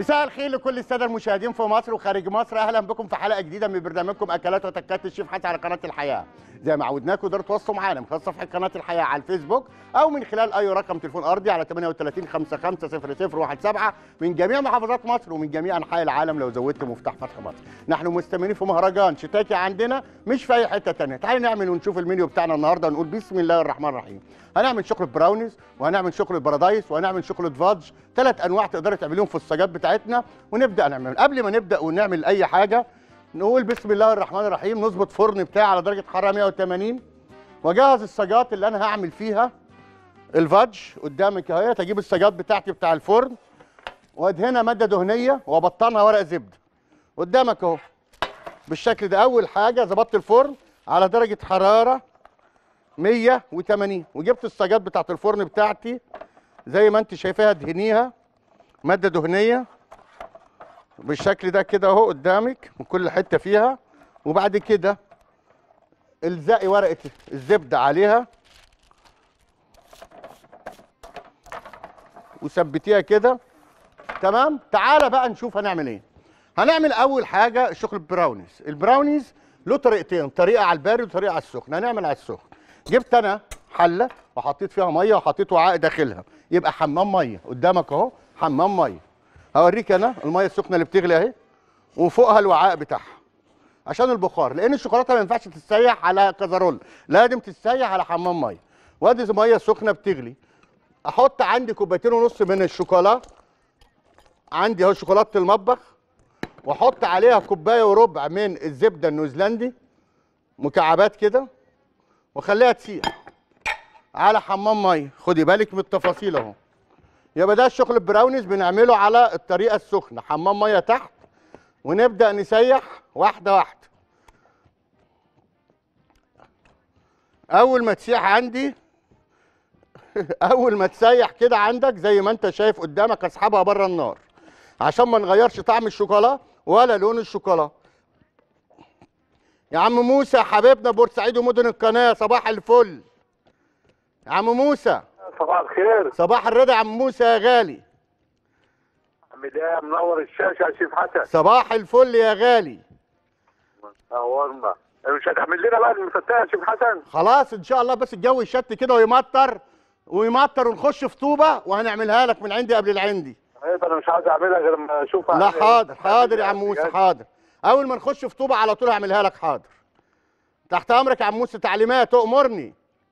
مساء الخير لكل الساده المشاهدين في مصر وخارج مصر اهلا بكم في حلقه جديده من برنامجكم اكلات وتكات الشيف حسن على قناه الحياه زي ما عودناكم تقدروا تواصلوا معانا من خلال صفحه قناه الحياه على الفيسبوك او من خلال اي رقم تليفون ارضي على 38 55 0017 من جميع محافظات مصر ومن جميع انحاء العالم لو زودت مفتاح فتح مصر نحن مستمرين في مهرجان شتاكي عندنا مش في اي حته ثانيه تعالوا نعمل ونشوف المنيو بتاعنا النهارده ونقول بسم الله الرحمن الرحيم هنعمل شوكولاته براونيز وهنعمل شوكولاته بارادايس وهنعمل شوكولاته فادج ثلاث انواع تقدروا تعملوهم في الصاجات بتاعتنا ونبدا نعمل قبل ما نبدا ونعمل اي حاجه نقول بسم الله الرحمن الرحيم نظبط فرن بتاعي على درجه حراره 180 واجهز الصاجات اللي انا هعمل فيها الفادج قدامك اهي اجيب الصاجات بتاعتي بتاع الفرن وادهنها ماده دهنيه وابطنها ورق زبده قدامك اهو بالشكل ده اول حاجه ظبطت الفرن على درجه حراره 180 وجبت الصاجات بتاعت الفرن بتاعتي زي ما انت شايفاها ادهنيها ماده دهنيه بالشكل ده كده اهو قدامك من كل حته فيها وبعد كده الزقي ورقه الزبده عليها وثبتيها كده تمام تعالى بقى نشوف هنعمل ايه هنعمل اول حاجه الشغل براونيز البراونيز له طريقتين طريقه على البارد وطريقه على السخن هنعمل على السخن جبت انا حله وحطيت فيها ميه وحطيت وعاء داخلها يبقى حمام ميه قدامك اهو حمام ميه هوريك انا الميه السخنه اللي بتغلي اهي وفوقها الوعاء بتاعها عشان البخار لان الشوكولاته ما ينفعش تتسيح على كزرول لازم تتسيح على حمام ميه وادي ميه سخنه بتغلي احط عندي كوبايتين ونص من الشوكولاته عندي اهو شوكولاته المطبخ واحط عليها كوبايه وربع من الزبده النيوزيلندي مكعبات كده واخليها تسيح على حمام ميه خدي بالك من التفاصيل اهو يبقى ده الشغل البراونيز بنعمله على الطريقه السخنه حمام ميه تحت ونبدا نسيح واحده واحده اول ما تسيح عندي اول ما تسيح كده عندك زي ما انت شايف قدامك اسحبها بره النار عشان ما نغيرش طعم الشوكولا ولا لون الشوكولا يا عم موسى حبيبنا بورسعيد ومدن القناه صباح الفل يا عم موسى صباح الخير صباح الرضا يا عم موسى يا غالي عم ده منور الشاشه يا شيف حسن صباح الفل يا غالي نورنا مش هتعمل لنا بقى المفتاح يا شيف حسن خلاص ان شاء الله بس الجو يشت كده ويمطر ويمطر ونخش في طوبه وهنعملها لك من عندي قبل العندي طيب انا مش عايز اعملها غير لما اشوفها لا حاضر حاضر يا عم موسى حاضر اول ما نخش في طوبه على طول هعملها لك حاضر تحت امرك يا عم موسى تعليمات تؤمرني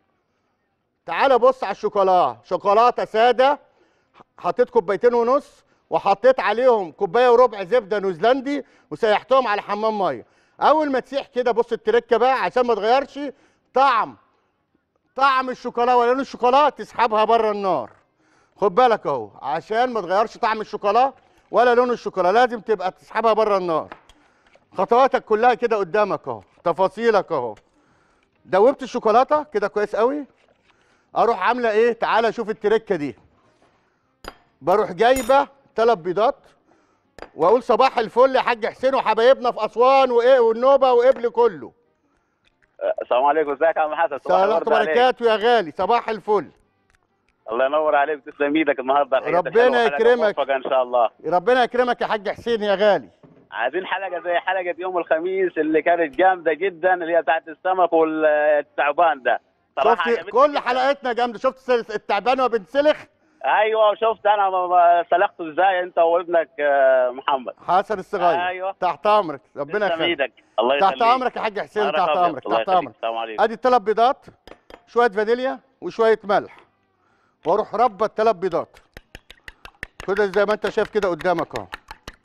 تعالى بص على الشوكولاته شوكولاته ساده حطيت كوبايتين ونص وحطيت عليهم كوبايه وربع زبده نيوزيلندي وسيحتهم على حمام ميه اول ما تسيح كده بص التركه بقى عشان ما تغيرش طعم طعم الشوكولاته ولا لون الشوكولاته تسحبها بره النار خد بالك اهو عشان ما تغيرش طعم الشوكولاته ولا لون الشوكولاته لازم تبقى تسحبها بره النار خطواتك كلها كده قدامك اهو تفاصيلك اهو دوبت الشوكولاته كده كويس قوي اروح عامله ايه تعالى شوف التركه دي بروح جايبه ثلاث بيضات واقول صباح الفل يا حاج حسين وحبايبنا في اسوان وايه والنوبه وقبل كله السلام عليكم ازيك يا عم حسن صباح سلام الورد عليك. وبركاته يا غالي صباح الفل الله ينور عليك تسلم ايدك النهارده الحاجات ربنا الحلوة، حلقة يكرمك. موفقة ان شاء الله ربنا يكرمك يا حاج حسين يا غالي عايزين حلقه زي حلقه يوم الخميس اللي كانت جامده جدا اللي هي بتاعت السمك والتعبان ده صراحه شفت عجبتني كل جداً. حلقتنا جامده شفت سل- التعبان وهو بنسلخ ايوه وشفت انا ما- ما سلقته ازاي انت وابنك آه، محمد حسن الصغير أيوة. تحت امرك ربنا تسلم يخليك ايدك الله تحت يخليك امرك يا حاج حسين نهارك تحت أبيض. امرك الله تحت يخليك. امرك السلام عليكم ادي ثلاث بيضات شويه فانيليا وشويه ملح واروح ربى الثلاث بيضات كده زي ما انت شايف كده قدامك اهو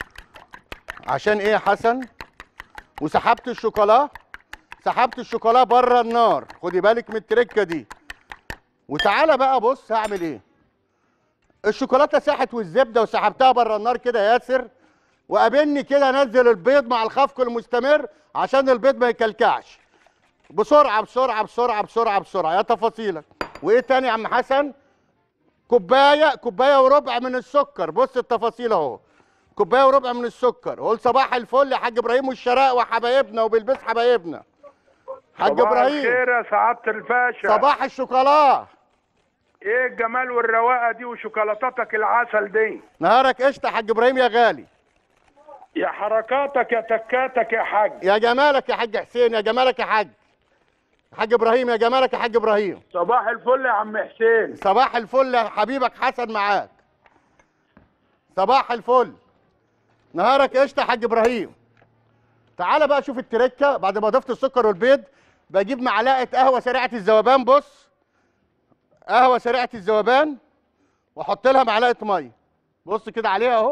عشان ايه يا حسن وسحبت الشوكولا سحبت الشوكولا بره النار خدي بالك من التركه دي وتعالى بقى بص هعمل ايه الشوكولاته ساحت والزبده وسحبتها بره النار كده يا ياسر وقابلني كده انزل البيض مع الخفق المستمر عشان البيض ما يكلكعش بسرعه بسرعه بسرعه بسرعه بسرعه يا تفاصيلك وايه تاني يا عم حسن كوبايه كوبايه وربع من السكر بص التفاصيل اهو كوبايه وربع من السكر قول صباح الفل يا حاج ابراهيم والشراء وحبايبنا وبالبس حبايبنا حاج صباح ابراهيم الخير يا سعاده الباشا صباح الشوكولا ايه الجمال والرواقه دي وشوكولاتاتك العسل دي نهارك قشطه يا حاج ابراهيم يا غالي يا حركاتك يا تكاتك يا حاج يا جمالك يا حاج حسين يا جمالك يا حاج حاج ابراهيم يا جمالك يا حاج ابراهيم صباح الفل يا عم حسين صباح الفل يا حبيبك حسن معاك صباح الفل نهارك قشطه يا حاج ابراهيم تعالى بقى شوف التركه بعد ما ضفت السكر والبيض بجيب معلقه قهوه سريعه الذوبان بص قهوه سريعه الذوبان واحط لها معلقه ميه بص كده عليها اهو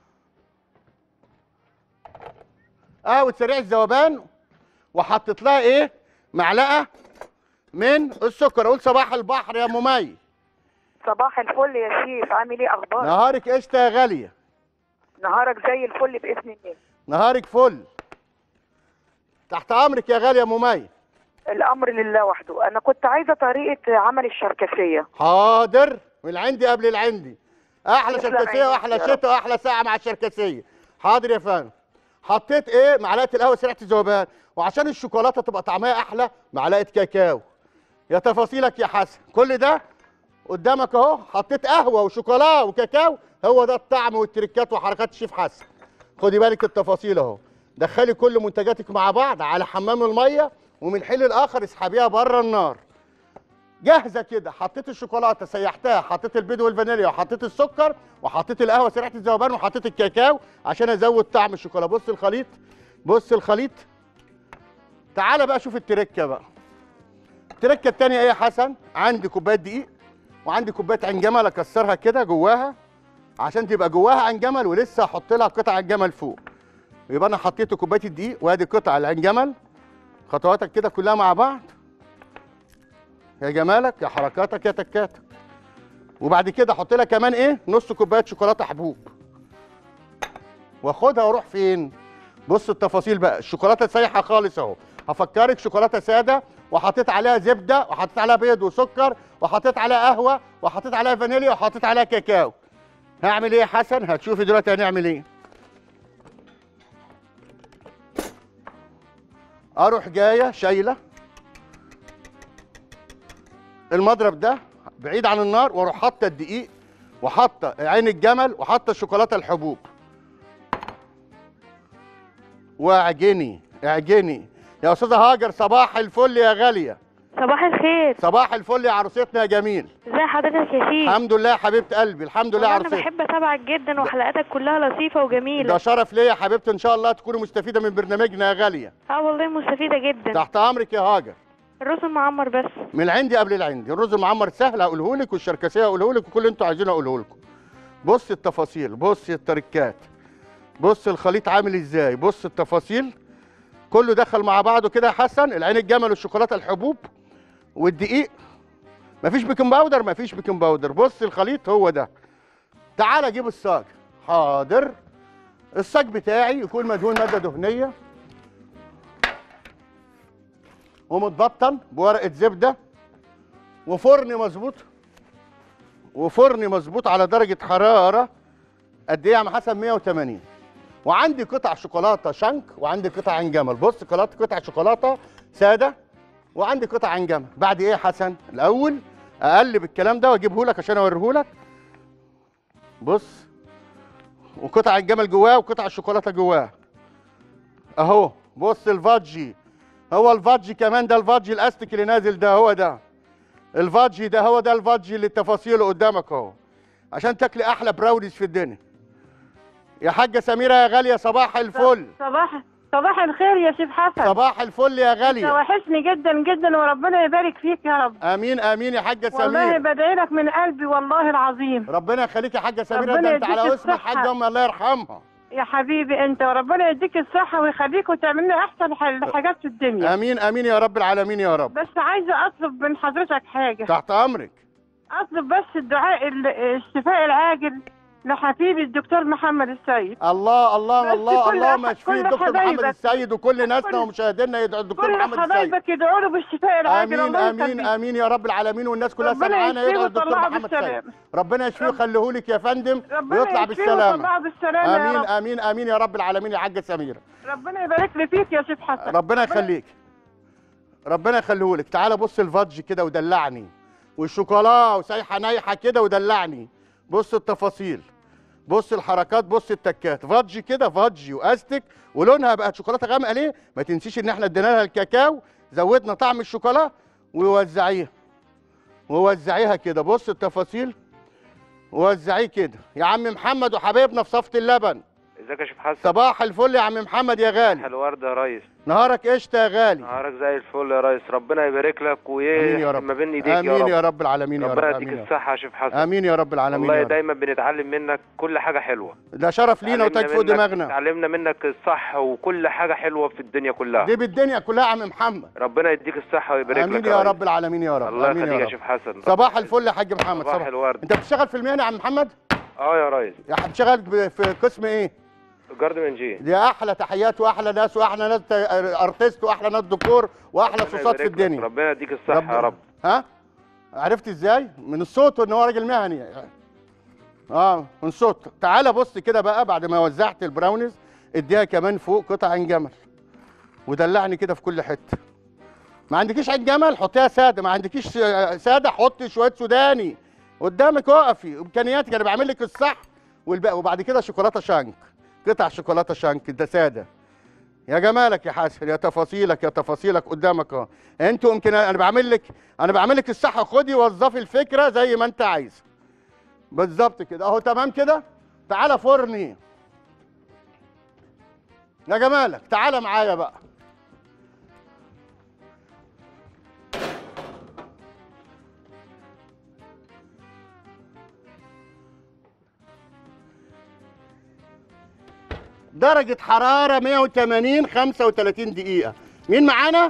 قهوه سريع الذوبان وحطيت لها ايه معلقه من السكر اقول صباح البحر يا ام مي صباح الفل يا شيف عامل ايه اخبارك نهارك قشطه يا غاليه نهارك زي الفل باذن الله نهارك فل تحت امرك يا غاليه يا ام مي الامر لله وحده انا كنت عايزه طريقه عمل الشركسيه حاضر من العندي قبل العندي احلى تسلم شركسيه عينيك واحلى يا رب. شتاء واحلى ساعه مع الشركسيه حاضر يا فندم حطيت ايه معلقه القهوه سريعه الذوبان وعشان الشوكولاته تبقى طعمها احلى معلقه كاكاو يا تفاصيلك يا حسن كل ده قدامك اهو حطيت قهوه وشوكولاته وكاكاو هو ده الطعم والتركات وحركات الشيف حسن خدي بالك التفاصيل اهو دخلي كل منتجاتك مع بعض على حمام الميه ومن حين الاخر اسحبيها بره النار جاهزه كده حطيت الشوكولاته سيحتها حطيت البيض والفانيليا وحطيت السكر وحطيت القهوه سريعه الذوبان وحطيت الكاكاو عشان ازود طعم الشوكولاته بص الخليط بص الخليط تعالى بقى شوف التركه بقى التركه التانية ايه يا حسن عندي كوبايه دقيق وعندي كوبايه عين جمل اكسرها كده جواها عشان تبقى جواها عين جمل ولسه هحط لها قطع عين جمل فوق يبقى انا حطيت كوبايه الدقيق وادي قطع العين جمل خطواتك كده كلها مع بعض يا جمالك يا حركاتك يا تكاتك وبعد كده احط لها كمان ايه نص كوبايه شوكولاته حبوب واخدها واروح فين بص التفاصيل بقى الشوكولاته سايحه خالص اهو هفكرك شوكولاته ساده وحطيت عليها زبده وحطيت عليها بيض وسكر وحطيت عليها قهوه وحطيت عليها فانيليا وحطيت عليها كاكاو هعمل ايه يا حسن هتشوفي دلوقتي هنعمل ايه اروح جايه شايله المضرب ده بعيد عن النار واروح حاطه الدقيق وحاطه عين الجمل وحاطه الشوكولاته الحبوب واعجني اعجني يا استاذه هاجر صباح الفل يا غاليه صباح الخير صباح الفل يا عروستنا يا جميل ازي حضرتك يا شيخ الحمد لله يا حبيبه قلبي الحمد لله يا والله انا عروستنا بحب اتابعك جدا وحلقاتك كلها لطيفه وجميله ده شرف ليا يا حبيبتي ان شاء الله تكوني مستفيده من برنامجنا يا غاليه اه والله مستفيده جدا تحت امرك يا هاجر الرز المعمر بس من العندي قبل العندي الرز المعمر سهل اقوله لك والشركسيه اقوله لك وكل اللي انتوا عايزينه اقوله لكم بص التفاصيل بص التركات بص الخليط عامل ازاي بص التفاصيل كله دخل مع بعضه كده يا حسن العين الجمل والشوكولاته الحبوب والدقيق مفيش بيكنج باودر مفيش بيكنج باودر بص الخليط هو ده تعال جيب الصاج حاضر الصاج بتاعي يكون مدهون ماده دهنيه ومتبطن بورقه زبده وفرن مظبوط وفرن مظبوط على درجه حراره قد ايه يا عم حسن 180 وعندي قطع شوكولاته شانك وعندي قطع عين جمل بص قطع قطع شوكولاته ساده وعندي قطع عين جمل بعد ايه يا حسن الاول اقلب الكلام ده واجيبه لك عشان اوريه لك بص وقطع الجمل جواه وقطع الشوكولاته جواه اهو بص الفادجي هو الفادجي كمان ده الفادجي الاستيك اللي نازل ده هو ده الفادجي ده هو ده الفادجي اللي تفاصيله قدامك اهو عشان تاكلي احلى براونيز في الدنيا يا حاجه سميره يا غاليه صباح الفل صباح صباح الخير يا شيخ حسن صباح الفل يا انت غاليه وحشني جدا جدا وربنا يبارك فيك يا رب امين امين يا حاجه والله سميره بدعي لك من قلبي والله العظيم ربنا يخليك يا حاجه سميره ربنا ده انت على يديك اسم الحاجه الصحة. ام الله يرحمها يا حبيبي انت وربنا يديك الصحة ويخليك وتعمل لنا احسن ح- الحاجات في الدنيا امين امين يا رب العالمين يا رب بس عايزة اطلب من حضرتك حاجة تحت امرك اطلب بس الدعاء ال- الشفاء العاجل لحبيبي الدكتور محمد السيد الله الله بس الله كل اللهم أح- اشفيه كل الدكتور محمد حبايبك. السيد وكل ناسنا كل- ومشاهدينا يدعو الدكتور كل محمد السيد حبايبك يدعوا له بالشفاء العاجل امين الله امين يخليك. امين يا رب العالمين والناس كلها ربنا سمعانا يشفيه يدعو الدكتور ويطلعه محمد السيد بالسلامة. ربنا يشفيه ويخليه لك يا فندم ربنا ويطلع يشفيه بالسلامه ويطلعه بالسلامة يا امين رب. امين امين يا رب العالمين يا حاجه سميره ربنا يبارك لي فيك يا شيخ حسن ربنا يخليك ربنا يخليه لك تعالى بص الفادج كده ودلعني والشوكولا وسايحه نايحه كده ودلعني بص التفاصيل بص الحركات بص التكات فادجي كده فادجي واستك ولونها بقت شوكولاته غامقه ليه ما تنسيش ان احنا ادينا لها الكاكاو زودنا طعم الشوكولا ووزعيها ووزعيها كده بص التفاصيل ووزعيه كده يا عم محمد وحبايبنا في صفة اللبن ازيك يا شيخ حسن صباح الفل يا عم محمد يا غالي الورد يا ريس نهارك قشطه يا غالي نهارك زي الفل يا ريس ربنا يبارك لك امين يا وايه رب ما بين ايديك امين يا رب يا رب العالمين يا رب ربنا يديك امين يا رب. الصحه يا شيخ حسن امين يا رب العالمين والله يا رب. دايما بنتعلم منك كل حاجه حلوه ده شرف لينا وتاج اتعلمنا فوق منك- دماغنا اتعلمنا منك الصح وكل حاجه حلوه في الدنيا كلها دي بالدنيا كلها يا عم محمد ربنا يديك الصحه ويبارك امين لك يا ريس. رب العالمين يا رب الله امين يخليك يا يا رب شيخ حسن صباح الفل يا حاج محمد صباح الورد انت بتشتغل في المهنه يا عم محمد اه يا ريس يا حب بتشتغل ب- في قسم ايه جارد من جي دي احلى تحيات واحلى ناس واحلى ناس تا- ارتست واحلى ناس ديكور واحلى ربنا صوصات يبارك في لك. الدنيا ربنا يديك الصحه يا رب ها عرفت ازاي من الصوت ان هو راجل مهني اه من صوت تعالى بص كده بقى بعد ما وزعت البراونيز اديها كمان فوق قطع عين جمل ودلعني كده في كل حته ما عندكيش عين جمل حطيها ساده ما عندكيش آه، ساده حطي شويه سوداني قدامك وقفي امكانياتك انا بعمل لك الصح والباقي وبعد كده شوكولاته شانك قطع شوكولاته شانك ده ساده يا جمالك يا حسن يا تفاصيلك يا تفاصيلك قدامك اهو انتوا يمكن انا بعمل لك انا بعمل لك الصح خدي وظفي الفكره زي ما انت عايز بالظبط كده اهو تمام كده تعالى فرني يا جمالك تعالى معايا بقى درجة حرارة 180 35 دقيقة مين معانا؟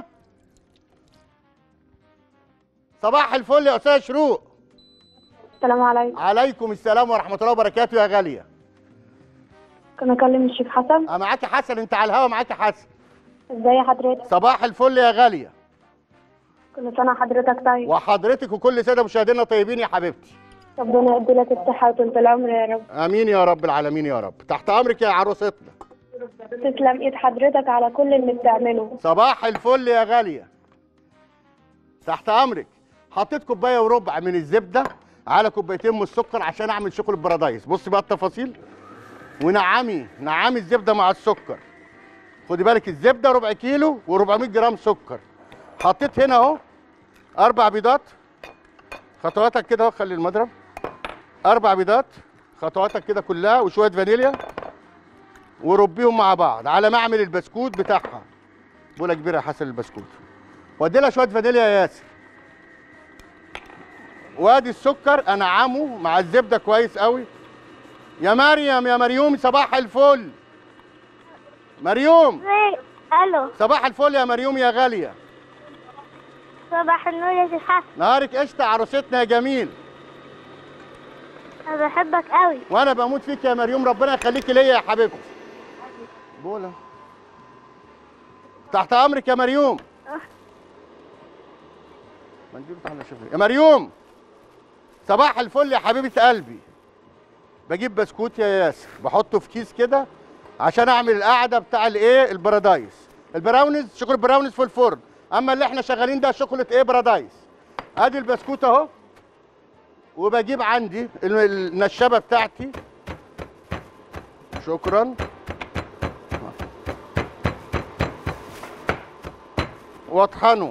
صباح الفل يا أستاذ شروق السلام عليكم عليكم السلام ورحمة الله وبركاته يا غالية كنا اكلم الشيخ حسن أه معاكي حسن أنت على الهوا معاكي حسن ازاي حضرتك صباح الفل يا غالية كل سنه حضرتك طيب وحضرتك وكل سادة مشاهدينا طيبين يا حبيبتي ربنا يدي لك الصحه وطول العمر يا رب آمين يا رب العالمين يا رب تحت أمرك يا عروستنا تسلم ايد حضرتك على كل اللي بتعمله صباح الفل يا غالية تحت أمرك حطيت كوباية وربع من الزبدة على كوبايتين من السكر عشان أعمل شغل البرادايس بصي بقى التفاصيل ونعمي نعمي الزبدة مع السكر خدي بالك الزبدة ربع كيلو و400 جرام سكر حطيت هنا أهو أربع بيضات خطواتك كده أهو خلي المضرب أربع بيضات خطواتك كده كلها وشوية فانيليا وربيهم مع بعض على ما اعمل البسكوت بتاعها بوله كبيره يا حسن البسكوت وادي لها شويه فانيليا يا ياسر وادي السكر انعمه مع الزبده كويس قوي يا مريم يا مريوم صباح الفل مريوم الو صباح الفل يا مريوم يا غاليه صباح النور يا شيخ حسن نهارك قشطه عروستنا يا جميل انا بحبك قوي وانا بموت فيك يا مريوم ربنا يخليكي ليا يا حبيبتي بولا تحت امرك يا مريوم منديل بتاع الشفري. يا مريوم صباح الفل يا حبيبه قلبي بجيب بسكوت يا ياسر بحطه في كيس كده عشان اعمل القعده بتاع الايه البرادايس البراونيز شوكولاته براونيز في الفرن اما اللي احنا شغالين ده شوكولاته ايه برادايس ادي البسكوت اهو وبجيب عندي ال- النشابه بتاعتي شكرا واطحنه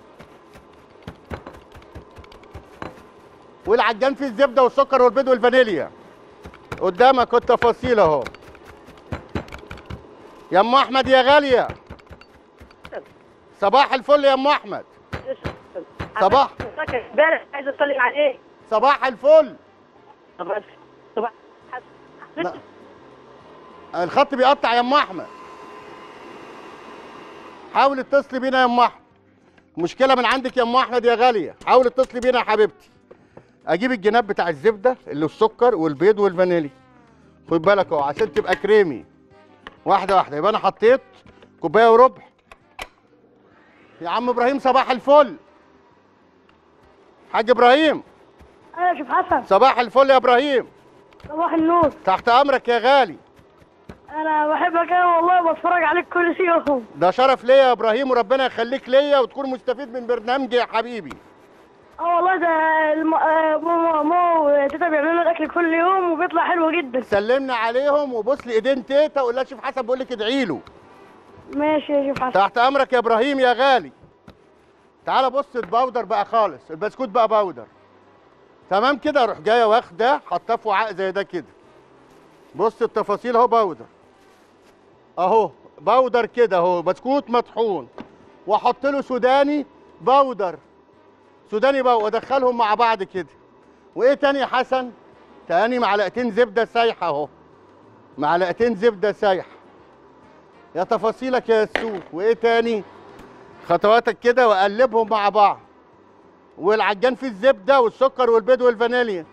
والعجان فيه الزبده والسكر والبيض والفانيليا قدامك التفاصيل اهو يا ام احمد يا غاليه صباح الفل يا ام احمد صباح امبارح عايزه اطلع عليك صباح الفل صباح صباح لا. الخط بيقطع يا ام احمد حاول اتصلي بينا يا ام احمد مشكله من عندك يا ام احمد يا غاليه حاول اتصلي بينا يا حبيبتي اجيب الجناب بتاع الزبده اللي السكر والبيض والفانيليا خد بالك اهو عشان تبقى كريمي واحده واحده يبقى انا حطيت كوبايه وربع يا عم ابراهيم صباح الفل حاج ابراهيم انا يا شيخ حسن صباح الفل يا ابراهيم صباح النور تحت امرك يا غالي انا بحبك قوي والله بتفرج عليك كل يوم ده شرف ليا يا ابراهيم وربنا يخليك ليا وتكون مستفيد من برنامجي يا حبيبي اه والله ده الم... آه، ماما ماما وتيتا بيعملوا الاكل كل يوم وبيطلع حلو جدا سلمنا عليهم وبص لايدين تيتا وقول لها شوف حسن بيقول لك ادعي له ماشي يا شيف حسن تحت امرك يا ابراهيم يا غالي تعالى بص الباودر بقى خالص البسكوت بقى باودر تمام كده اروح جايه واخده حطاه في وعاء زي ده كده بص التفاصيل اهو باودر اهو باودر كده اهو بسكوت مطحون واحط له سوداني باودر سوداني باودر وادخلهم مع بعض كده وايه تاني يا حسن تاني معلقتين زبده سايحه اهو معلقتين زبده سايحه يا تفاصيلك يا يسوع وايه تاني خطواتك كده واقلبهم مع بعض والعجان فيه الزبده والسكر والبيض والفانيليا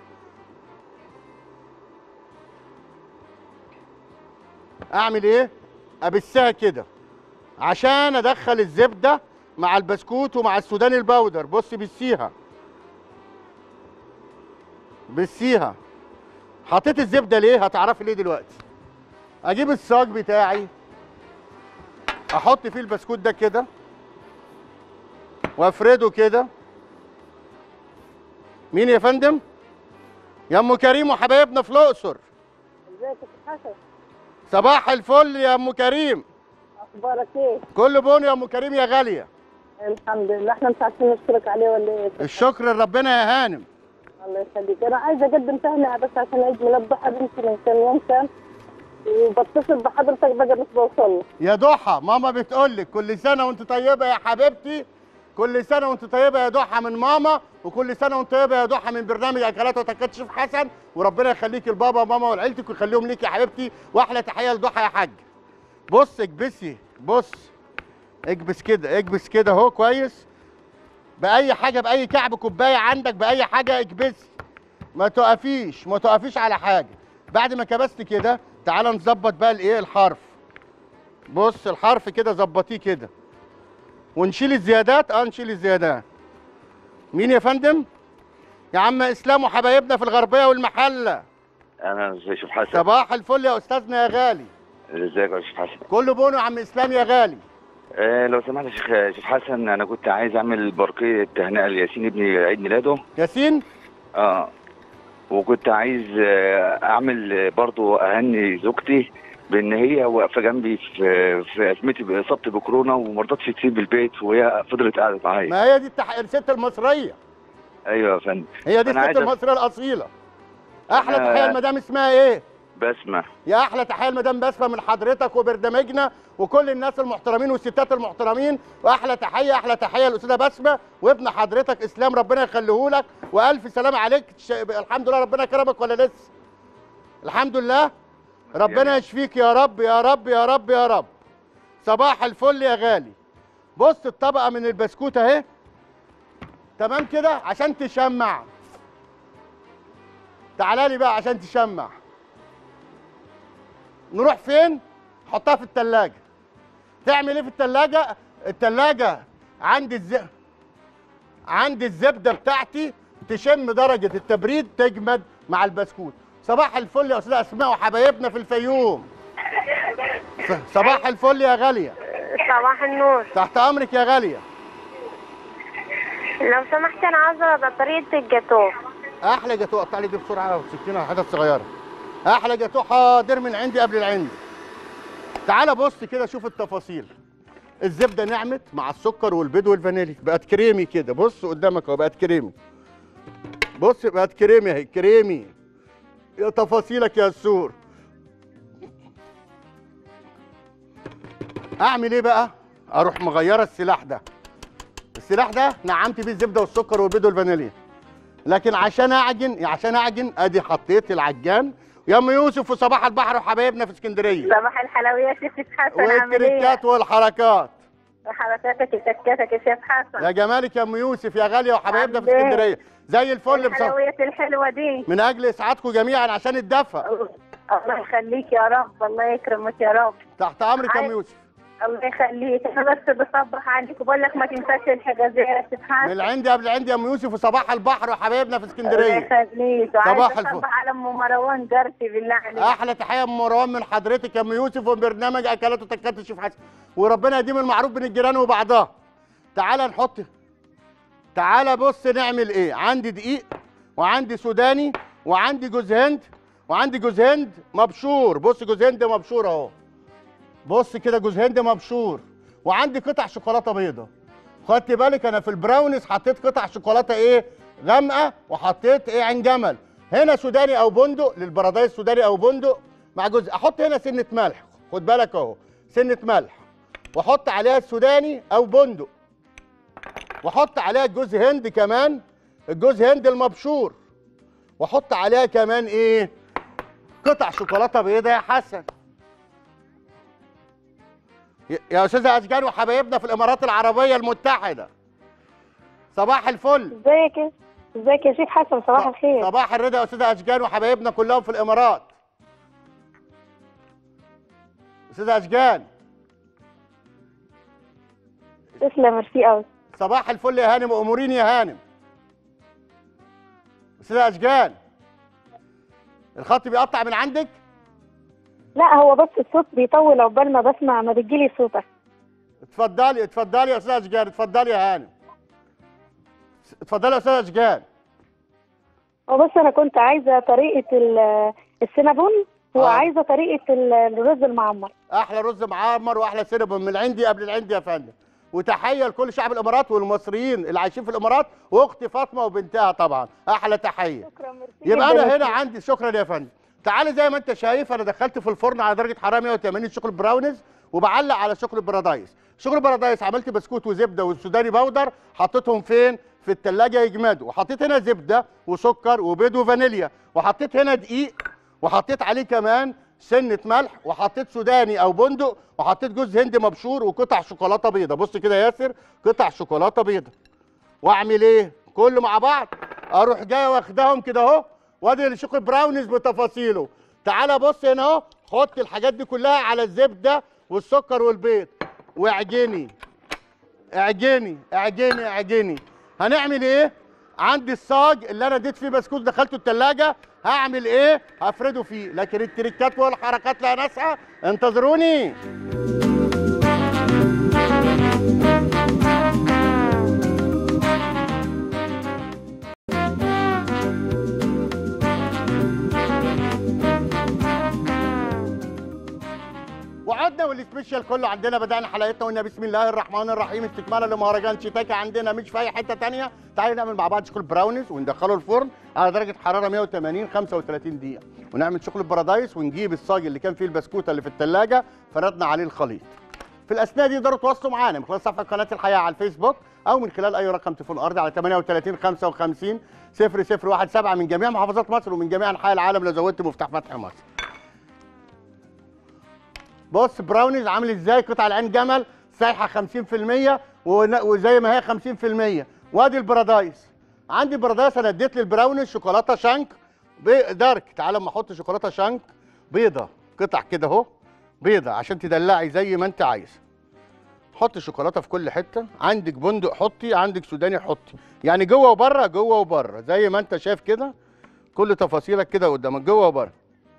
اعمل ايه ابسها كده عشان ادخل الزبده مع البسكوت ومع السوداني الباودر بص بسيها بسيها حطيت الزبده ليه هتعرفي ليه دلوقتي اجيب الصاج بتاعي احط فيه البسكوت ده كده وافرده كده مين يا فندم يا ام كريم وحبايبنا في الاقصر ازيك يا شيخ حسن صباح الفل يا ام كريم اخبارك ايه كل بون يا ام كريم يا غاليه الحمد لله احنا مش عارفين نشكرك عليه ولا ايه الشكر لربنا يا هانم الله يخليك انا عايزه اقدم تهنئه بس عشان عيد ميلاد ضحى بنتي من كام يوم كان وبتصل بحضرتك بقى مش بوصل يا ضحى ماما بتقول لك كل سنه وانت طيبه يا حبيبتي كل سنه وانت طيبه يا ضحى من ماما وكل سنه وانت طيبه يا ضحى من برنامج اكلات وتكات شيف حسن وربنا يخليك لبابا وماما ولعيلتك ويخليهم ليك يا حبيبتي واحلى تحيه لضحى يا حاج بص اكبسي بص اكبس كده اكبس كده اهو كويس باي حاجه باي كعب كوبايه عندك باي حاجه اكبسي ما تقفيش ما تقفيش على حاجه بعد ما كبست كده تعالى نظبط بقى الايه الحرف بص الحرف كده ظبطيه كده ونشيل الزيادات اه نشيل الزيادات مين يا فندم يا عم اسلام وحبايبنا في الغربيه والمحله انا ازي شوف حسن صباح الفل يا استاذنا يا غالي ازيك يا شيخ حسن كله بونو يا عم اسلام يا غالي آه لو سمحت يا شيخ شيخ حسن انا كنت عايز اعمل برقيه تهنئه لياسين ابني عيد ميلاده ياسين اه وكنت عايز آه، اعمل آه، برضو اهني زوجتي بان هي واقفه جنبي في في ازمتي باصابتي بكورونا وما رضتش تسيب البيت وهي فضلت قاعده معايا ما هي دي التح... الست المصريه ايوه يا فندم هي دي أنا الست عايز أس- المصريه الاصيله احلى أنا- تحيه المدام اسمها ايه بسمه يا احلى تحيه المدام بسمه من حضرتك وبرنامجنا وكل الناس المحترمين والستات المحترمين واحلى تحيه احلى تحيه الاستاذه بسمه وابن حضرتك اسلام ربنا يخليه لك والف سلام عليك ش... الحمد لله ربنا كرمك ولا لسه الحمد لله ربنا يشفيك يا رب يا رب يا رب يا رب صباح الفل يا غالي بص الطبقه من البسكوت اهي تمام كده عشان تشمع تعالى لي بقى عشان تشمع نروح فين حطها في التلاجة تعمل ايه في التلاجة التلاجة عندي الز... عندي الزبدة بتاعتي تشم درجة التبريد تجمد مع البسكوت صباح الفل يا استاذ اسماء وحبايبنا في الفيوم ص- صباح الفل يا غالية صباح النور تحت امرك يا غالية لو سمحت انا عاوزه طريقه الجاتوه احلى جاتوه قطع لي دي بسرعه وسكينه حتت صغيره احلى جاتوه حاضر من عندي قبل العندي تعالى بص كده شوف التفاصيل الزبده نعمت مع السكر والبيض والفانيليا بقت كريمي كده بص قدامك اهو بقت كريمي بص بقت كريمي اهي كريمي يا تفاصيلك يا السور اعمل ايه بقى اروح مغيره السلاح ده السلاح ده نعمت بيه الزبده والسكر والبيض والفانيليا لكن عشان اعجن عشان اعجن ادي حطيت العجان يا ام يوسف وصباح البحر وحبايبنا في اسكندريه صباح الحلويات يا شيخ حسن عامل ايه؟ والتريكات والحركات حركاتك وتكاتك يا شيخ حسن يا جمالك يا ام يوسف يا غاليه وحبايبنا في عامل إيه؟ اسكندريه زي الفل بصراحه الحلويات الحلوه دي من اجل اسعادكم جميعا عشان الدفى الله يخليك يا رب الله يكرمك يا رب تحت امرك يا ام عايز- يوسف الله يخليك انا بس بصبح عليك وبقول لك ما تنساش الحجازيه يا شيخ من حسن العندي قبل العندي يا ام يوسف وصباح البحر وحبايبنا في الله اسكندريه يخليك صباح وعايز الفل. اصبح على ام مروان جارتي بالله عليك احلى تحيه ام مروان من حضرتك يا ام يوسف وبرنامج اكلات وتكات الشيف حسن وربنا يديم المعروف بين الجيران وبعضها تعالى نحط تعالى بص نعمل ايه عندي دقيق وعندي سوداني وعندي جوز هند وعندي جوز هند مبشور بص جوز هند مبشور اهو بص كده جوز هند مبشور وعندي قطع شوكولاته بيضه خدت بالك انا في البراونيز حطيت قطع شوكولاته ايه غامقه وحطيت ايه عين جمل هنا سوداني او بندق للبرادايس سوداني او بندق مع جزء احط هنا سنه ملح خد بالك اهو سنه ملح واحط عليها السوداني او بندق واحط عليها الجوز هند كمان الجوز هند المبشور واحط عليها كمان ايه قطع شوكولاته بيضاء يا حسن يا- يا استاذه اشجان وحبايبنا في الامارات العربيه المتحده صباح الفل ازيك يا- ازيك يا شيخ حسن صباح الخير صباح الرضا يا استاذه اشجان وحبايبنا كلهم في الامارات استاذه اشجان تسلم ميرسي قوي صباح الفل يا هانم اموريني يا هانم استاذه اشجان الخط بيقطع من عندك لا هو بس الصوت بيطول عقبال ما بسمع ما بتجيلي صوتك اتفضلي اتفضلي يا استاذه اشجان اتفضلي يا هانم اتفضلي يا استاذه اشجان هو بس انا كنت عايزه طريقه ال- السينابون وعايزه طريقه ال- الرز المعمر احلى رز معمر واحلى سينابون من العندي قبل العندي يا فندم وتحيه لكل شعب الامارات والمصريين اللي عايشين في الامارات واختي فاطمه وبنتها طبعا احلى تحيه يبقى جداً انا يا هنا شيخ. عندي شكرا يا فندم تعالى زي ما انت شايف انا دخلت في الفرن على درجه حراره 180 شغل براونيز وبعلق على شغل البرادايس شغل البرادايس عملت بسكوت وزبده والسوداني باودر حطيتهم فين في الثلاجه يجمدوا وحطيت هنا زبده وسكر وبيض وفانيليا وحطيت هنا دقيق وحطيت عليه كمان سنه ملح وحطيت سوداني او بندق وحطيت جوز هند مبشور وقطع شوكولاته بيضه بص كده يا ياسر قطع شوكولاته بيضه واعمل ايه كله مع بعض اروح جاي واخدهم كده اهو وادي الشوك براونيز بتفاصيله تعالى بص هنا اهو حط الحاجات دي كلها على الزبده والسكر والبيض واعجني اعجني اعجني اعجني هنعمل ايه عندي الصاج اللي انا اديت فيه بسكوت دخلته التلاجة هعمل ايه هفرده فيه لكن التريكات والحركات لا ناسها انتظروني وعدنا والسبيشال كله عندنا بدأنا حلقتنا وقلنا بسم الله الرحمن الرحيم استكمالا لمهرجان شيتاكا عندنا مش في اي حته تانية تعالوا نعمل مع بعض شغل براونيز وندخله الفرن على درجه حراره 180 35 دقيقه ونعمل شغل البرادايس ونجيب الصاج اللي كان فيه البسكوته اللي في الثلاجه فردنا عليه الخليط في الاثناء دي تقدروا تواصلوا معانا من خلال صفحه قناه الحياه على الفيسبوك او من خلال اي رقم تليفون ارضي على 38 55 0017 من جميع محافظات مصر ومن جميع انحاء العالم لو زودت مفتاح فتح مصر بص براونيز عامل ازاي قطع العين جمل سايحه 50% ون- وزي ما هي 50% وادي البرادايس عندي برادايس انا اديت للبراونيز شوكولاته شانك بي- دارك تعالى اما احط شوكولاته شانك بيضه قطع كده اهو بيضه عشان تدلعي زي ما انت عايز حط شوكولاته في كل حته عندك بندق حطي عندك سوداني حطي يعني جوه وبره جوه وبره زي ما انت شايف كده كل تفاصيلك كده قدامك جوه وبره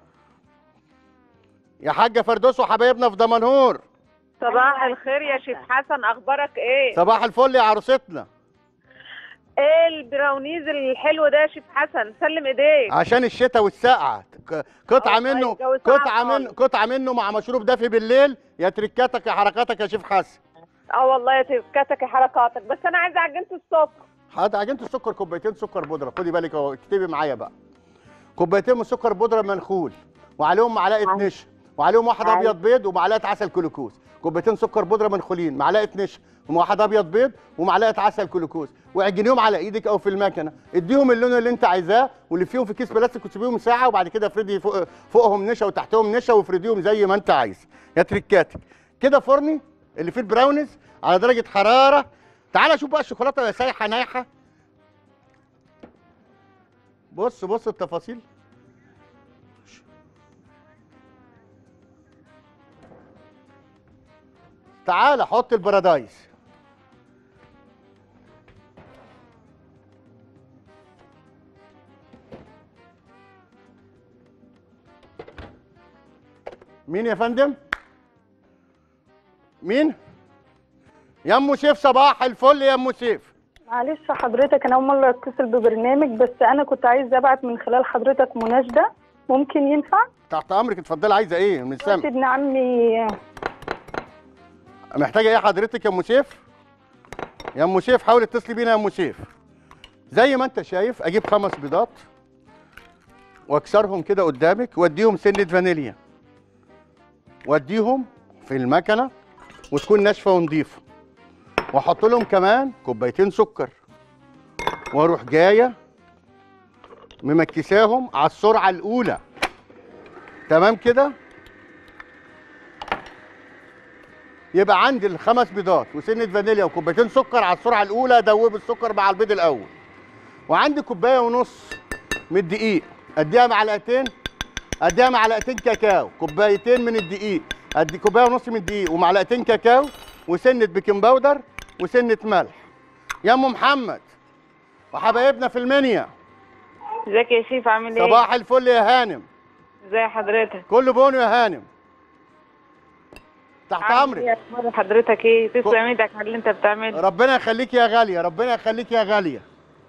يا حاجه فردوس وحبايبنا في دمنهور صباح الخير يا شيخ حسن اخبارك ايه صباح الفل يا عروستنا ايه البراونيز الحلو ده يا شيخ حسن سلم ايديك عشان الشتاء والسقعه ك- قطعه منه الجو ساقع قطعه من قطعه منه مع مشروب دافي بالليل يا تركاتك يا حركاتك يا شيف حسن اه والله يا تفكاتك يا حركاتك بس انا عايزه عجينه السكر هات عجينه السكر كوبايتين سكر بودره خدي بالك اهو اكتبي معايا بقى كوبايتين من سكر بودره منخول وعليهم معلقه نشا وعليهم واحد عايز. ابيض بيض ومعلقه عسل كلوكوز كوبايتين سكر بودره منخولين معلقه نشا وواحد ابيض بيض ومعلقه عسل كلوكوز واعجنيهم على ايدك او في المكنه اديهم اللون اللي انت عايزاه واللي فيهم في كيس بلاستيك وتسيبيهم ساعه وبعد كده افردي فوق فوقهم نشا وتحتهم نشا وافرديهم زي ما انت عايز يا تريكاتك كده فرني اللي فيه البراونيز على درجه حراره تعالى شوف بقى الشوكولاته وهي سايحه نايحه بص بص التفاصيل تعال حط البرادايس مين يا فندم مين يا ام سيف صباح الفل يا ام سيف معلش حضرتك انا اول مره اتصل ببرنامج بس انا كنت عايزه ابعت من خلال حضرتك مناشده ممكن ينفع تحت امرك اتفضلي عايزه ايه من دلوقتي سامع ابن عمي محتاجه ايه حضرتك يا ام سيف يا ام سيف حاولي اتصلي بينا يا ام سيف زي ما انت شايف اجيب خمس بيضات واكسرهم كده قدامك واديهم سنه فانيليا واديهم في المكنه وتكون ناشفه ونضيفه واحط لهم كمان كوبايتين سكر واروح جايه ممكساهم على السرعه الاولى تمام كده يبقى عندي الخمس بيضات وسنه فانيليا وكوبايتين سكر على السرعه الاولى ادوب السكر مع البيض الاول وعندي كوبايه ونص من الدقيق اديها معلقتين اديها معلقتين كاكاو كوبايتين من الدقيق ادي كوبايه ونص من الدقيق ومعلقتين كاكاو وسنه بيكنج باودر وسنه ملح يا ام محمد وحبايبنا في المنيا ازيك يا شيف عامل ايه؟ صباح الفل يا هانم ازي حضرتك؟ كله بونو يا هانم تحت عامل امرك ايه اخبار حضرتك ايه؟ تسلم ايدك على اللي انت بتعمله ربنا يخليك يا غاليه ربنا يخليك يا غاليه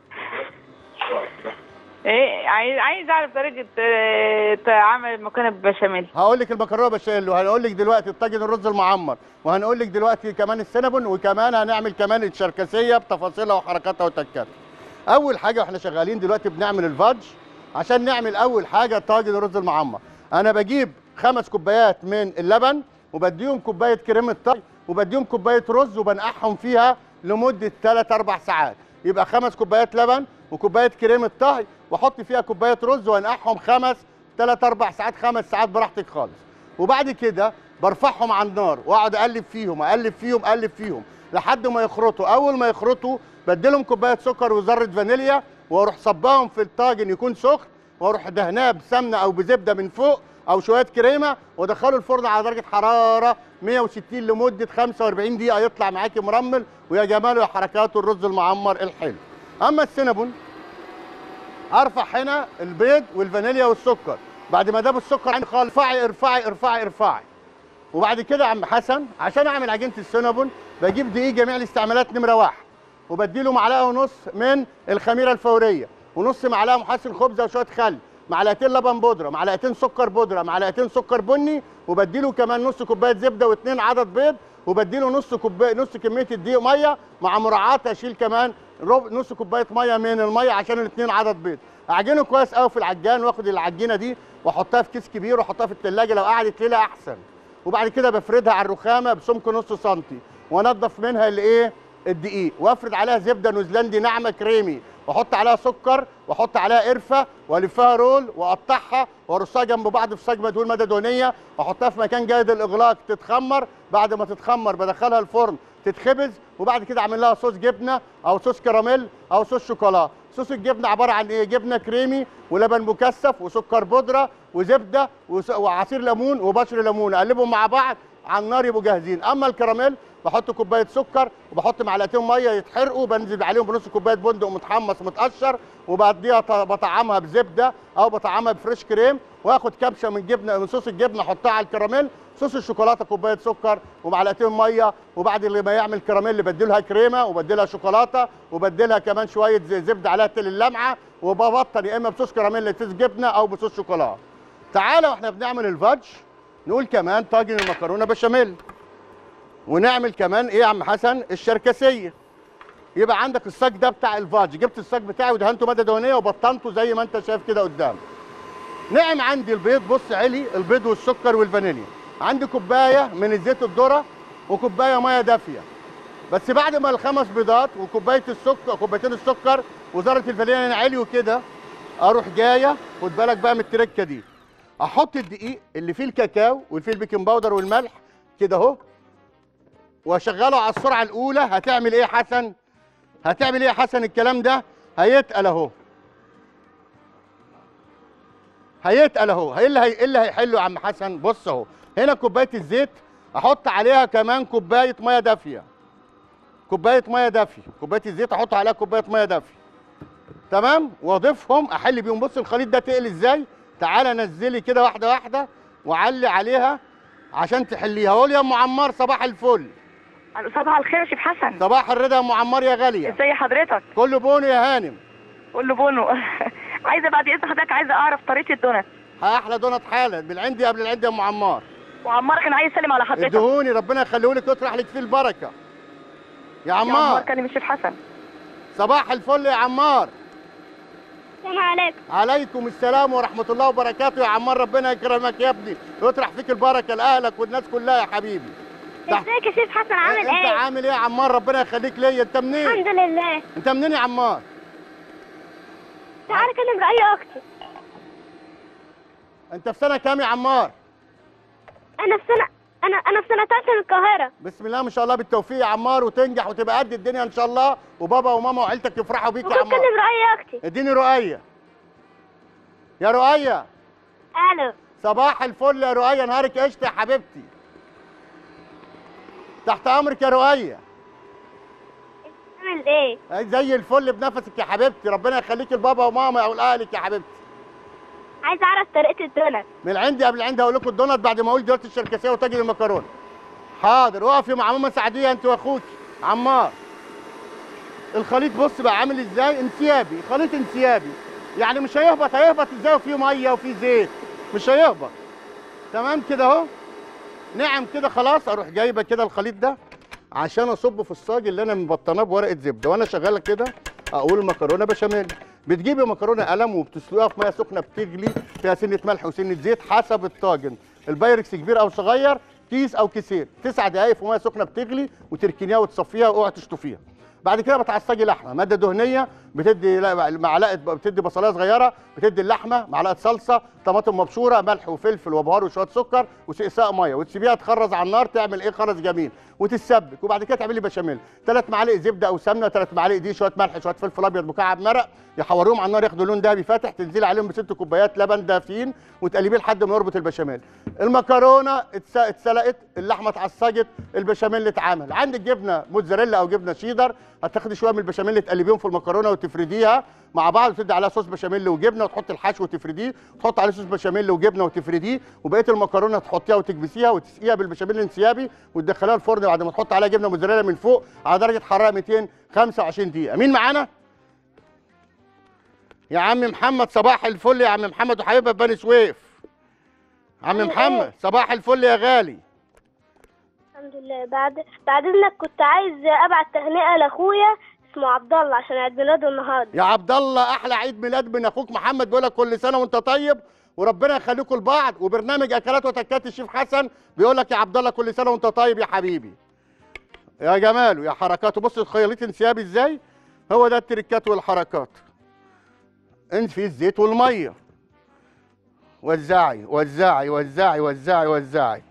ايه عايز عايز اعرف طريقة آه، عمل المكرونة بالبشاميل هقول لك المكرونه بشاميل وهنقول لك دلوقتي الطاجن الرز المعمر وهنقول لك دلوقتي كمان السينابون وكمان هنعمل كمان الشركسيه بتفاصيلها وحركاتها وتكاتها اول حاجه واحنا شغالين دلوقتي بنعمل الفادج عشان نعمل اول حاجه طاجن الرز المعمر انا بجيب خمس كوبايات من اللبن وبديهم كوبايه كريمه طهي وبديهم كوبايه رز وبنقعهم فيها لمده 3 4 ساعات يبقى خمس كوبايات لبن وكوبايه كريمه طهي واحط فيها كوبايه رز وانقعهم خمس 3 4 ساعات خمس ساعات براحتك خالص وبعد كده برفعهم على النار واقعد اقلب فيهم اقلب فيهم اقلب فيهم لحد ما يخرطوا اول ما يخرطوا بديلهم كوبايه سكر وذره فانيليا واروح صباهم في الطاجن يكون سخن واروح دهناه بسمنه او بزبده من فوق او شويه كريمه وادخله الفرن على درجه حراره 160 لمده 45 دقيقه يطلع معاكي مرمل ويا جماله يا حركاته الرز المعمر الحلو اما السينابون ارفع هنا البيض والفانيليا والسكر بعد ما داب السكر عندي خالص ارفعي ارفعي ارفعي ارفعي وبعد كده يا عم حسن عشان اعمل عجينه السينابون بجيب دقيق جميع الاستعمالات نمره واحد وبديله معلقه ونص من الخميره الفوريه ونص معلقه محسن خبزه وشويه خل معلقتين لبن بودره معلقتين سكر بودره معلقتين سكر بني وبديله كمان نص كوبايه زبده واثنين عدد بيض وبديله نص كوبايه نص كميه الدقيق ميه مع مراعاه اشيل كمان ربع نص كوبايه ميه من الميه عشان الاثنين عدد بيض اعجنه كويس قوي في العجان واخد العجينه دي واحطها في كيس كبير واحطها في الثلاجه لو قعدت ليله احسن وبعد كده بفردها على الرخامه بسمك نص سنتي وانضف منها الايه الدقيق وافرد عليها زبده نيوزيلندي ناعمه كريمي واحط عليها سكر واحط عليها قرفه والفها رول واقطعها وارصها جنب بعض في صاج مدهون ماده دهنيه واحطها في مكان جيد الاغلاق تتخمر بعد ما تتخمر بدخلها الفرن تتخبز وبعد كده اعمل لها صوص جبنه او صوص كراميل او صوص شوكولا صوص الجبنه عباره عن ايه جبنه كريمي ولبن مكثف وسكر بودره وزبده وس- وعصير ليمون وبشر ليمون اقلبهم مع بعض على النار يبقوا جاهزين اما الكراميل بحط كوبايه سكر وبحط معلقتين ميه يتحرقوا بنزل عليهم بنص كوبايه بندق متحمص متقشر وبعديها ط- بطعمها بزبده او بطعمها بفريش كريم واخد كبشه من جبنه من صوص الجبنه احطها على الكراميل صوص الشوكولاته كوبايه سكر ومعلقتين ميه وبعد اللي ما يعمل كراميل بديلها كريمه وبديلها شوكولاته وبديلها كمان شويه زي- زبده عليها تل اللمعه وببطن يا اما بصوص كراميل صوص جبنه او بصوص شوكولاته تعالى واحنا بنعمل الفادج نقول كمان طاجن المكرونه بشاميل ونعمل كمان ايه يا عم حسن الشركسيه يبقى عندك الصاج ده بتاع الفاج جبت الصاج بتاعي ودهنته ماده دهنيه وبطنته زي ما انت شايف كده قدامك نعم عندي البيض بص علي البيض والسكر والفانيليا عندي كوبايه من الزيت الذره وكوبايه ميه دافيه بس بعد ما الخمس بيضات وكوبايه السكر كوبايتين السكر وذره الفانيليا ينعليوا كده اروح جايه خد بالك بقى من التركه دي احط الدقيق اللي فيه الكاكاو واللي فيه البيكنج باودر والملح كده اهو واشغله على السرعه الاولى هتعمل ايه يا حسن هتعمل ايه يا حسن الكلام ده هيتقل اهو هيتقل اهو ايه اللي هي... إيه اللي هيحله يا عم حسن بص اهو هنا كوبايه الزيت احط عليها كمان كوبايه ميه دافيه كوبايه ميه دافيه كوبايه الزيت احط عليها كوبايه ميه دافيه تمام واضيفهم احل بيهم بص الخليط ده تقل ازاي تعالى نزلي كده واحده واحده وعلي عليها عشان تحليها قول يا ام عمار صباح الفل صباح الخير يا شيخ حسن صباح الرضا يا ام عمار يا غاليه ازي حضرتك كله بونو يا هانم كله بونو عايزه بعد اذن حضرتك عايزه اعرف طريقه الدونات احلى دونت حالا بالعندي قبل العندي يا ام عمار وعمار كان عايز يسلم على حضرتك ادهوني ربنا يخليه لك ويطرح لك فيه البركه يا يا عمار عمار كلم الشيخ حسن صباح الفل يا عمار السلام عليكم عليكم السلام ورحمه الله وبركاته يا عمار ربنا يكرمك يا ابني ويطرح فيك البركه لاهلك والناس كلها يا حبيبي ازيك يا شيخ حسن عامل انت ايه؟ عامل ايه يا عمار ربنا يخليك ليا انت منين الحمد لله انت منين يا عمار تعالى كلم رأي اختي انت في سنه كام يا عمار انا في سنة انا انا في سنة تالتة من القاهرة بسم الله ما شاء الله بالتوفيق يا عمار وتنجح وتبقى قد الدنيا ان شاء الله وبابا وماما وعيلتك يفرحوا بيك يا وكنت عمار كلم رأي اختي اديني رؤية يا رؤية الو صباح الفل يا رؤية نهارك قشطة يا حبيبتي تحت امرك يا رؤية عامل ايه؟ أي زي الفل بنفسك يا حبيبتي ربنا يخليك لبابا وماما ولاهلك يا حبيبتي عايزة اعرف طريقة الدونات من عندي قبل عندي هقول لكم الدونات بعد ما اقول دلوقتي الشركسيه وتاجر المكرونه حاضر اقفي مع ماما سعديه انت واخوك عمار الخليط بص بقى عامل ازاي انسيابي خليط انسيابي يعني مش هيهبط هيهبط ازاي وفيه ميه وفيه زيت مش هيهبط تمام كده اهو نعم كده خلاص اروح جايبه كده الخليط ده عشان اصبه في الصاج اللي انا مبطناه بورقه زبده وانا شغاله كده اقول مكرونه بشاميل بتجيبي مكرونه قلم وبتسلقيها في ميه سخنه بتغلي فيها سنه ملح وسنه زيت حسب الطاجن البايركس كبير او صغير كيس او كيسين تسع دقائق في ميه سخنه بتغلي وتركنيها وتصفيها واوعي تشطفيها بعد كده بتعصجي لحمه ماده دهنيه بتدي لا- معلقه بتدي بصلايه صغيره بتدي اللحمه معلقه صلصه طماطم مبشوره ملح وفلفل وبهار وشويه سكر وسقساء ميه وتسيبيها تخرز على النار تعمل ايه خرز جميل وتتسبك وبعد كده تعملي بشاميل ثلاث معالق زبده او سمنه ثلاث معالق دي شويه ملح شويه فلفل ابيض مكعب مرق يحوروهم على النار ياخدوا لون دهبي فاتح تنزلي عليهم بست كوبايات لبن دافين وتقلبيه لحد ما يربط البشاميل المكرونه اتس- اتسلقت اللحمه اتعصجت البشاميل اتعمل عندك جبنه موتزاريلا او جبنه شيدر هتاخدي شويه من البشاميل تقلبيهم في المكرونه وتفرديها مع بعض وتدي عليها صوص بشاميل وجبنه وتحط الحشو وتفرديه وتحط عليه صوص بشاميل وجبنه وتفرديه وبقيه المكرونه تحطيها وتكبسيها وتسقيها بالبشاميل الانسيابي وتدخليها الفرن بعد ما تحط عليها جبنه موتزاريلا من فوق على درجه حراره 225 دقيقه مين معانا يا عم محمد صباح الفل يا عم محمد وحبيبي بني سويف عم محمد صباح الفل يا غالي الحمد لله بعد بعد اذنك كنت عايز ابعت تهنئة لاخويا اسمه عبد الله عشان عيد ميلاده النهارده يا عبد الله احلى عيد ميلاد من اخوك محمد بيقول لك كل سنه وانت طيب وربنا يخليكم لبعض وبرنامج اكلات وتكات الشيف حسن بيقول لك يا عبد الله كل سنه وانت طيب يا حبيبي يا جماله يا حركاته بص الخيالات انسيابي ازاي هو ده التركات والحركات انفي الزيت والميه وزعي وزعي وزعي وزعي وزعي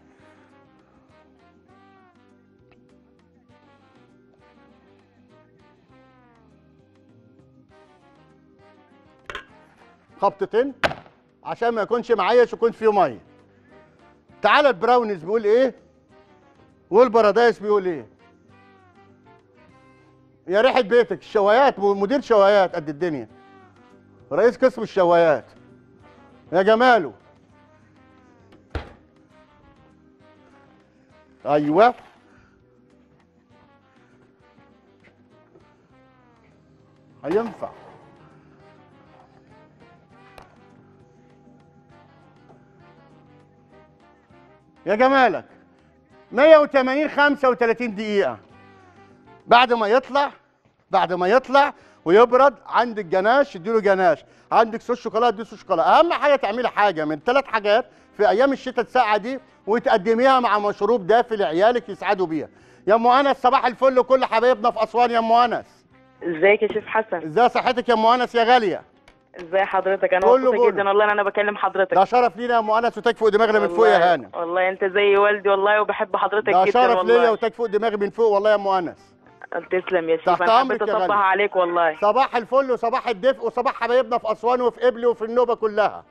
خبطتين عشان ما يكونش معيش ويكون فيه ميه تعالى البراونيز بيقول ايه والبرادايس بيقول ايه يا ريحه بيتك الشوايات مدير شوايات قد الدنيا رئيس قسم الشوايات يا جماله ايوه هينفع يا جمالك 180 35 دقيقة بعد ما يطلع بعد ما يطلع ويبرد عندك جناش اديله جناش عندك صوص شوكولاته اديله صوص شوكولاته اهم حاجه تعملي حاجه من ثلاث حاجات في ايام الشتاء الساقعه دي وتقدميها مع مشروب دافي لعيالك يسعدوا بيها يا ام انس صباح الفل وكل حبايبنا في اسوان يا ام انس ازيك يا شيف حسن ازاي صحتك يا ام انس يا غاليه ازي حضرتك انا كله مبسوطه بونو. جدا والله ان انا بكلم حضرتك ده شرف لينا يا ام انس وتاج فوق دماغنا من فوق يا والله- هانم والله انت زي والدي والله وبحب حضرتك ده جدا شرف والله ليا وتاج فوق دماغي من فوق والله يا ام انس تسلم يا شيف تحت انا امرك حبيت يا اصبح غالي عليك والله صباح الفل وصباح الدفء وصباح حبايبنا في اسوان وفي قبلي وفي النوبه كلها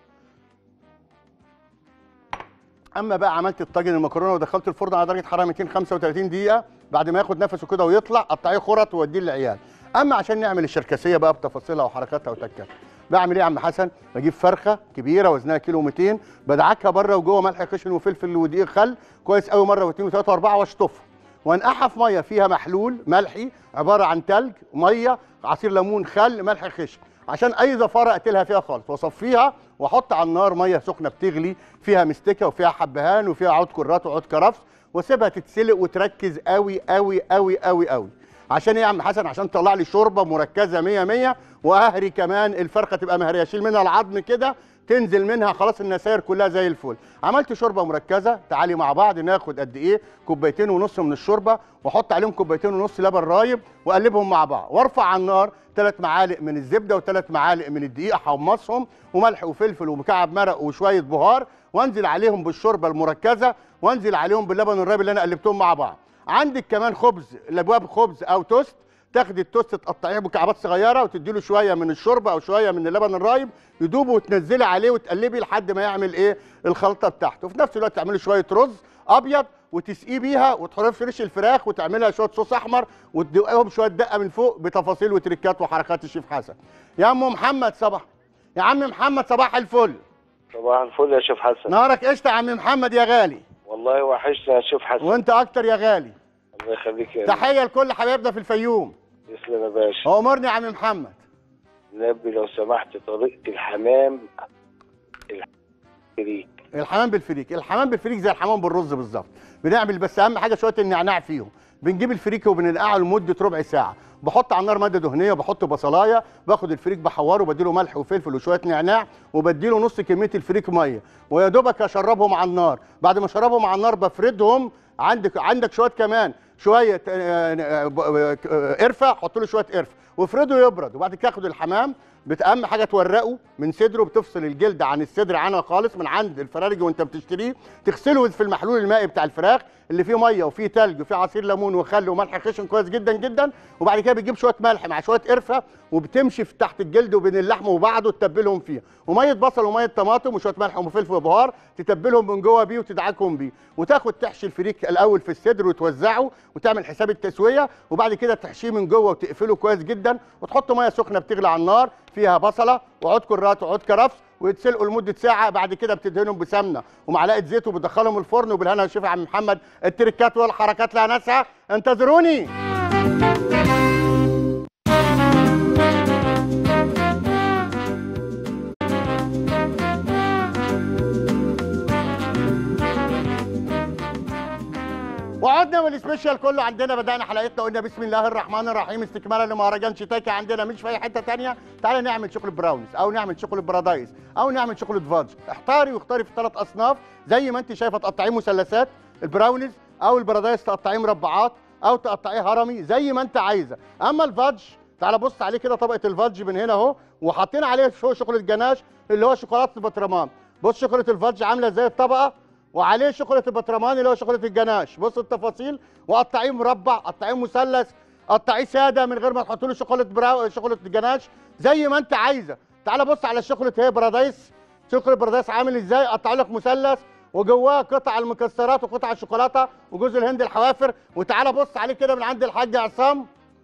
اما بقى عملت الطاجن المكرونه ودخلت الفرن على درجه حراره 235 دقيقه بعد ما ياخد نفسه كده ويطلع قطعيه خرط ووديه للعيال اما عشان نعمل الشركسيه بقى بتفاصيلها وحركاتها وتكاتها بعمل ايه يا عم حسن بجيب فرخه كبيره وزنها كيلو 200 بدعكها بره وجوه ملح خشن وفلفل ودقيق خل كويس قوي مره واثنين وثلاثه واربعه واشطفها وانقعها في ميه فيها محلول ملحي عباره عن تلج ميه عصير ليمون خل ملح خشن عشان اي زفاره اقتلها فيها خالص واصفيها واحط على النار ميه سخنه بتغلي فيها مستكه وفيها حبهان وفيها عود كرات وعود كرفس واسيبها تتسلق وتركز قوي قوي قوي قوي قوي عشان ايه يا عم حسن عشان تطلع لي شوربه مركزه 100 100 واهري كمان الفرخه تبقى مهريه اشيل منها العظم كده تنزل منها خلاص النساير كلها زي الفل عملت شوربه مركزه تعالي مع بعض ناخد قد ايه كوبايتين ونص من الشوربه واحط عليهم كوبايتين ونص لبن رايب واقلبهم مع بعض وارفع على النار ثلاث معالق من الزبده وثلاث معالق من الدقيق احمصهم وملح وفلفل ومكعب مرق وشويه بهار وانزل عليهم بالشوربه المركزه وانزل عليهم باللبن الرايب اللي انا قلبتهم مع بعض عندك كمان خبز الابواب خبز او توست تاخدي التوست تقطعيه مكعبات صغيره وتدي له شويه من الشوربه او شويه من اللبن الرايب يدوب وتنزلي عليه وتقلبي لحد ما يعمل ايه الخلطه بتاعته وفي نفس الوقت تعملي شويه رز ابيض وتسقيه بيها وتحطي في ريش الفراخ وتعملها شويه صوص احمر وتدوقهم شويه دقه من فوق بتفاصيل وتريكات وحركات الشيف حسن يا ام محمد صباح يا عم محمد صباح الفل صباح الفل يا شيخ حسن نهارك قشطه يا عم محمد يا غالي والله وحشنا يا شيخ حسن وانت اكتر يا غالي الله يخليك يا تحيه لكل حبايبنا في الفيوم تسلم يا باشا امرني يا عم محمد نبي لو سمحت طريقة الحمام الفريك الحمام بالفريك الحمام بالفريك زي الحمام بالرز بالظبط بنعمل بس اهم حاجه شويه النعناع فيهم بنجيب الفريك وبننقعه لمده ربع ساعه بحط على النار ماده دهنيه وبحط بصلايه باخد الفريك بحوره وبديله ملح وفلفل وشويه نعناع وبديله نص كميه الفريك ميه ويا دوبك اشربهم على النار بعد ما اشربهم على النار بفردهم عندك عندك شويه كمان شويه آه، آه، آه، قرفه حط له شويه قرفه وافرده يبرد وبعد كده اخد الحمام بت- اهم حاجه تورقه من صدره بتفصل الجلد عن الصدر عنها خالص من عند الفرارجي وانت بتشتريه تغسله في المحلول المائي بتاع الفراخ اللي فيه ميه وفيه تلج وفيه عصير ليمون وخل وملح خشن كويس جدا جدا وبعد كده بتجيب شويه ملح مع شويه قرفه وبتمشي في تحت الجلد وبين اللحم وبعضه تتبلهم فيها وميه بصل وميه طماطم وشويه ملح وفلفل وبهار تتبلهم من جوه بيه وتدعكهم بيه وتاخد تحشي الفريك الاول في الصدر وتوزعه وتعمل حساب التسويه وبعد كده تحشيه من جوه وتقفله كويس جدا وتحط ميه سخنه بتغلي على النار فيها بصله وعود كرات وعود كرفس ويتسلقوا لمده ساعه بعد كده بتدهنهم بسمنه ومعلقه زيت وبتدخلهم الفرن وبالهنا والشفا يا عم محمد التركات والحركات لها ناسها انتظروني وعدنا والسبيشال كله عندنا بدأنا حلقتنا قلنا بسم الله الرحمن الرحيم استكمالا لمهرجان شيتاكي عندنا مش في اي حته تانية تعالى نعمل شوكولاته براونيز او نعمل شوكولاته بارادايس او نعمل شوكولاته فادج احتاري واختاري في ثلاث اصناف زي ما انت شايفه تقطعيه مثلثات البراونيز او البارادايس تقطعيه مربعات او تقطعيه هرمي زي ما انت عايزه اما الفادج تعالى بص عليه كده طبقه الفادج من هنا اهو وحاطين عليه فوق شوكولاته جناش اللي هو شوكولاته البطرمان بص شوكولاته الفادج عامله ازاي الطبقه وعليه شوكولاته البطرمان اللي هو شوكولاته الجناش بص التفاصيل وقطعيه مربع قطعيه مثلث قطعيه ساده من غير ما تحط له شوكولاته براو شوكولاته جناش زي ما انت عايزه تعال بص على الشوكولاته هي بارادايس شوكولاته بارادايس عامل ازاي قطع لك مثلث وجواه قطع المكسرات وقطع الشوكولاته وجوز الهند الحوافر وتعالى بص عليه كده من عند الحاج عصام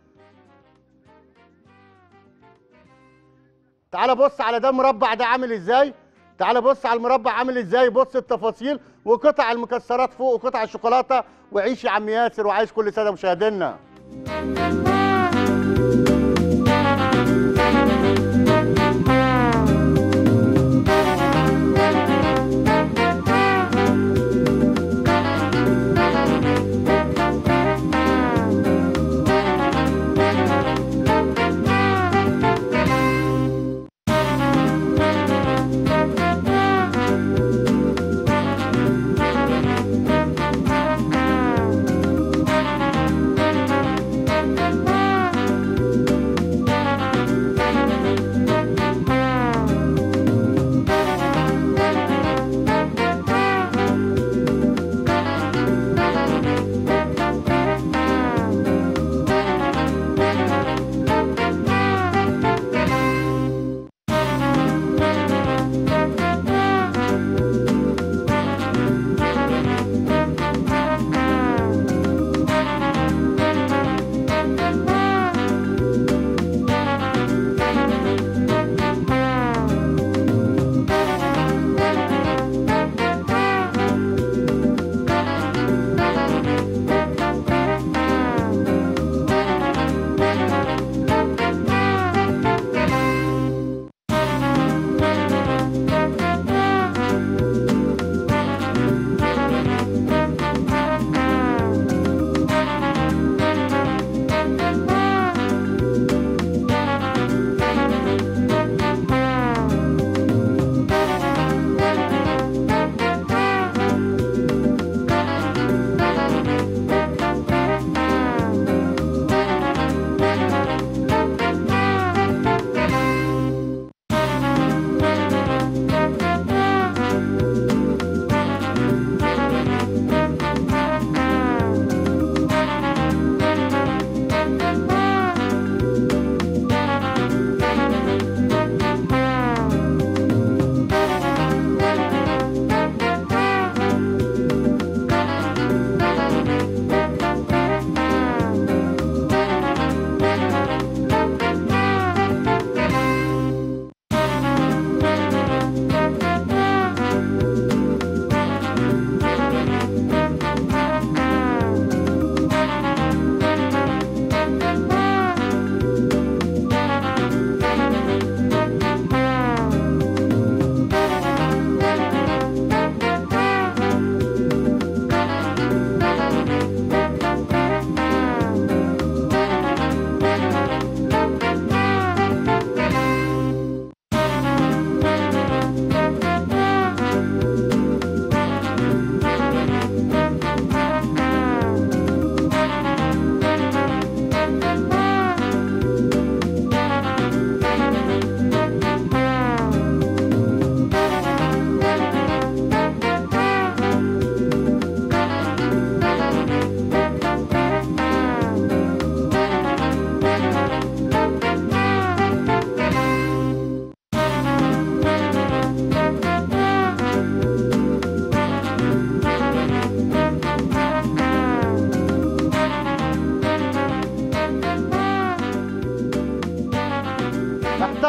تعال بص على ده مربع ده عامل ازاي تعال بص على المربع عامل ازاي بص التفاصيل وقطع المكسرات فوق وقطع الشوكولاته وعيش يا عم ياسر وعايش كل سنه مشاهدينا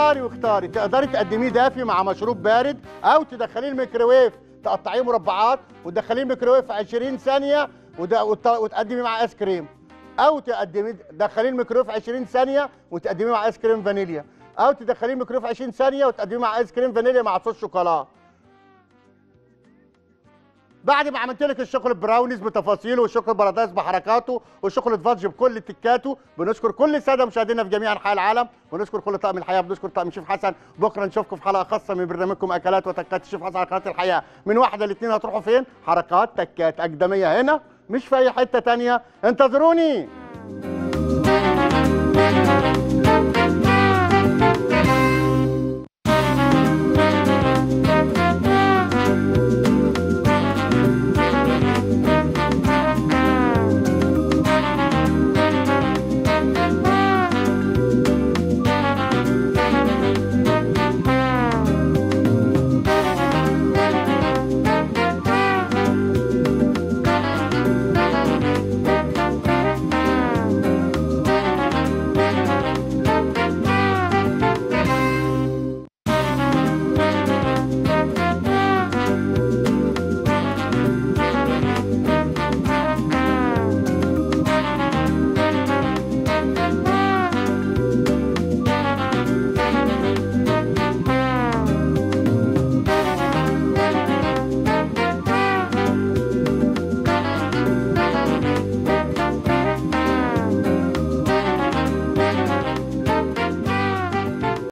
اختاري واختاري تقدري تقدميه دافي مع مشروب بارد او تدخليه الميكروويف تقطعيه مربعات وتدخليه الميكروويف في 20 ثانيه وت- وت- وتقدمي مع ايس كريم او تقدمي تدخليه الميكروويف 20 ثانيه وتقدميه مع ايس كريم فانيليا او تدخليه الميكروويف 20 ثانيه وتقدميه مع ايس كريم فانيليا مع صوص شوكولاته بعد ما عملت لك الشوكولاته براونيز بتفاصيله والشوكولاته بارادايس بحركاته والشوكولاته فادج بكل تكاته بنشكر كل الساده مشاهدينا في جميع انحاء العالم ونشكر كل طاقم الحياه بنشكر طاقم شيف حسن بكره نشوفكم في حلقه خاصه من برنامجكم اكلات وتكات الشيف حسن على قناه الحياه من واحده لاثنين هتروحوا فين حركات تكات اقدميه هنا مش في اي حته تانية انتظروني